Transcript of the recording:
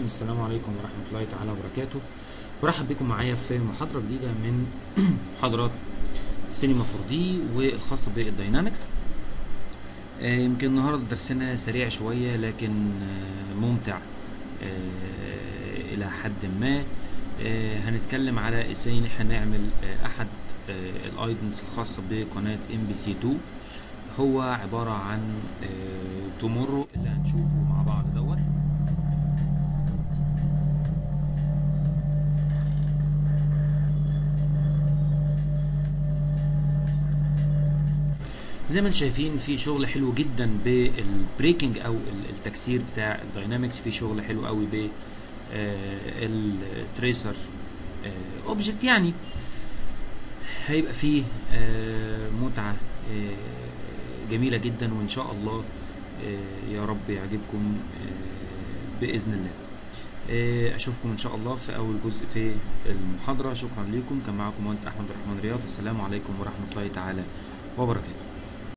السلام عليكم ورحمة الله تعالى وبركاته برحب بكم معايا في محاضرة جديدة من محاضرات سينما 4 دي والخاصة بالداينامكس آه، يمكن النهاردة درسنا سريع شوية لكن آه، ممتع آه، إلى حد ما آه، هنتكلم على ازاي ان احنا نعمل آه، احد الايتمز الخاصة بقناة ام بي سي 2 هو عبارة عن تومورو اللي هنشوفه مع بعض دوت زي ما انتم شايفين في شغل حلو جدا بالبريكنج او ال- التكسير بتاع الداينامكس في شغل حلو قوي ب التريسر اوبجكت يعني هيبقى فيه آه، متعة آه، جميلة جدا وان شاء الله آه، يا رب يعجبكم آه، بإذن الله آه، اشوفكم ان شاء الله في اول جزء في المحاضرة شكرا لكم كان معكم مهندس احمد الرحمن رياض السلام عليكم ورحمة الله تعالى وبركاته